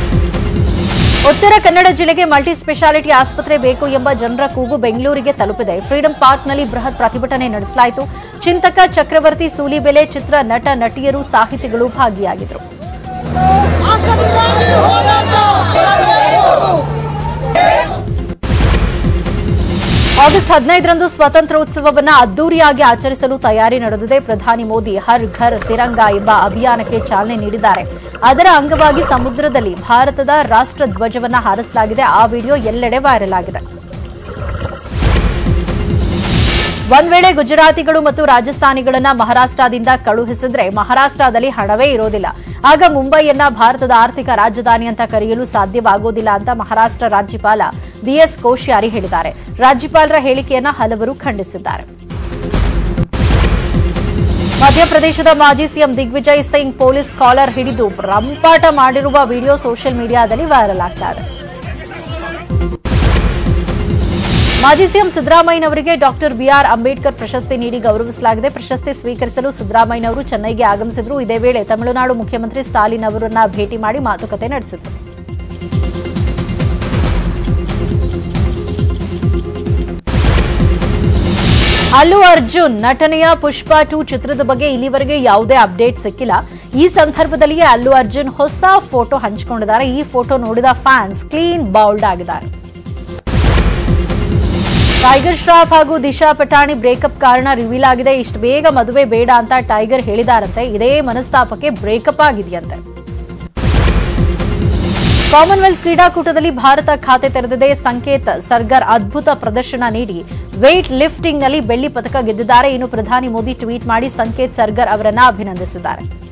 ಉತ್ತರ ಕನ್ನಡ ಜಿಲ್ಲೆಗೆ multi speciality ಆಸ್ಪತ್ರೆ ಬೇಕು ಎಂಬ ಜನರ ಕೂಗು ಬೆಂಗಳೂರಿಗೆ ತಲುಪಿದೆ ಫ್ರೀಡಂ ಪಾರ್ಕ್ನಲ್ಲಿ ಬೃಹತ್ ಪ್ರತಿಭಟನೆ ನಡೆಸಲಾಯಿತು ಚಿಂತಕ ಚಕ್ರವರ್ತಿ ಸೂಲಿಬೆಲೆ ಚಿತ್ರ ನಟ ನಟಿಯರು ಸಾಹಿತಿಗಳು ಭಾಗಿಯಾಗಿದ್ದರು ಆಗಸ್ಟ್ ಹದಿನೈದರಂದು ಸ್ವಾತಂತ್ರ್ಯೋತ್ಸವವನ್ನು ಅದ್ದೂರಿಯಾಗಿ ಆಚರಿಸಲು ತಯಾರಿ ನಡೆದಿದೆ ಪ್ರಧಾನಿ ಮೋದಿ ಹರ್ ಘರ್ ತಿರಂಗ ಎಂಬ ಅಭಿಯಾನಕ್ಕೆ ಚಾಲನೆ ನೀಡಿದ್ದಾರೆ ಅದರ ಅಂಗವಾಗಿ ಸಮುದ್ರದಲ್ಲಿ ಭಾರತದ ರಾಷ್ಟ್ರ ಧ್ವಜವನ್ನ ಹಾರಿಸಲಾಗಿದೆ ಆ ವಿಡಿಯೋ ಎಲ್ಲೆಡೆ ವೈರಲ್ ಆಗಿದೆ ಒಂದ್ ವೇಳೆ ಗುಜರಾತಿಗಳು ಮತ್ತು ರಾಜಸ್ಥಾನಿಗಳನ್ನ ಮಹಾರಾಷ್ಟ್ರದಿಂದ ಕಳುಹಿಸಿದ್ರೆ ಮಹಾರಾಷ್ಟ್ರದಲ್ಲಿ ಹಣವೇ ಇರೋದಿಲ್ಲ ಆಗ ಮುಂಬೈಯನ್ನ ಭಾರತದ ಆರ್ಥಿಕ ರಾಜಧಾನಿ ಅಂತ ಕರೆಯಲು ಸಾಧ್ಯವಾಗೋದಿಲ್ಲ ಅಂತ ಮಹಾರಾಷ್ಟ್ರ ರಾಜ್ಯಪಾಲ ಬಿಎಸ್ ಕೋಶ್ಯಾರಿ ಹೇಳಿದ್ದಾರೆ ರಾಜ್ಯಪಾಲರ ಹೇಳಿಕೆಯನ್ನ ಹಲವರು ಖಂಡಿಸಿದ್ದಾರೆ ಮಧ್ಯಪ್ರದೇಶದ ಮಾಜಿ CM Digvijay Singh police collar ಹಿಡಿದು ರಂಪಾಟ ಮಾಡಿರುವ ವಿಡಿಯೋ ಸೋಷಿಯಲ್ ಮೀಡಿಯಾದಲ್ಲಿ ವೈರಲ್ ಆಗ್ತಾ ಇದೆ ಮಾಜಿ ಸಿಎಂ ಸಿದ್ದರಾಮಯ್ಯನವರಿಗೆ ಡಾಕ್ಟರ್ ಬಿಆರ್ ಅಂಬೇಡ್ಕರ್ ಪ್ರಶಸ್ತಿ ನೀಡಿ ಗೌರವಿಸಲಾಗಿದೆ ಪ್ರಶಸ್ತಿ ಸ್ವೀಕರಿಸಲು ಸಿದ್ದರಾಮಯ್ಯನವರು ಚೆನ್ನೈಗೆ ಆಗಮಿಸಿದ್ರು ಇದೇ ವೇಳೆ ತಮಿಳುನಾಡು ಮುಖ್ಯಮಂತ್ರಿ ಸ್ಟಾಲಿನ್ ಅವರನ್ನ ಭೇಟಿ ಮಾಡಿ ಮಾತುಕತೆ ನಡೆಸಿದ್ರು ಅಲ್ಲು ಅರ್ಜುನ್ ನಟನೆಯ ಪುಷ್ಪ ಟು ಚಿತ್ರದ ಬಗ್ಗೆ ಇಲ್ಲಿವರೆಗೆ ಯಾವುದೇ ಅಪ್ಡೇಟ್ ಸಿಕ್ಕಿಲ್ಲ ಈ ಸಂದರ್ಭದಲ್ಲಿಯೇ ಅಲ್ಲು ಅರ್ಜುನ್ ಹೊಸ ಫೋಟೋ ಹಂಚಿಕೊಂಡಿದ್ದಾರೆ ಈ ಫೋಟೋ ನೋಡಿದ ಫ್ಯಾನ್ಸ್ ಕ್ಲೀನ್ ಬೌಲ್ಡ್ ಆಗಿದ್ದಾರೆ ಟೈಗರ್ ಶ್ರಾಫ್ ಹಾಗೂ ದಿಶಾ ಪಟಾಣಿ ಬ್ರೇಕಪ್ ಕಾರಣ ರಿವೀಲ್ ಆಗಿದೆ ಇಷ್ಟು ಬೇಗ ಮದುವೆ ಬೇಡ ಅಂತ ಟೈಗರ್ ಹೇಳಿದಾರಂತೆ ಇದೇ ಮನಸ್ತಾಪಕ್ಕೆ ಬ್ರೇಕಪ್ ಆಗಿದೆಯಂತೆ ಕಾಮನ್ವೆಲ್ತ್ ಕ್ರೀಡಾಕೂಟದಲ್ಲಿ ಭಾರತ ಖಾತೆ ತೆರೆದಿದೆ ಸಂಕೇತ್ ಸರ್ಗರ್ ಅದ್ಭುತ ಪ್ರದರ್ಶನ ನೀಡಿ ವೇಟ್ ಲಿಫ್ಟಿಂಗ್ನಲ್ಲಿ ಬೆಳ್ಳಿ ಪದಕ ಗೆದ್ದಿದ್ದಾರೆ ಇನ್ನು ಪ್ರಧಾನಿ ಮೋದಿ ಟ್ವೀಟ್ ಮಾಡಿ ಸಂಕೇತ್ ಸರ್ಗರ್ ಅವರನ್ನ ಅಭಿನಂದಿಸಿದ್ದಾರೆ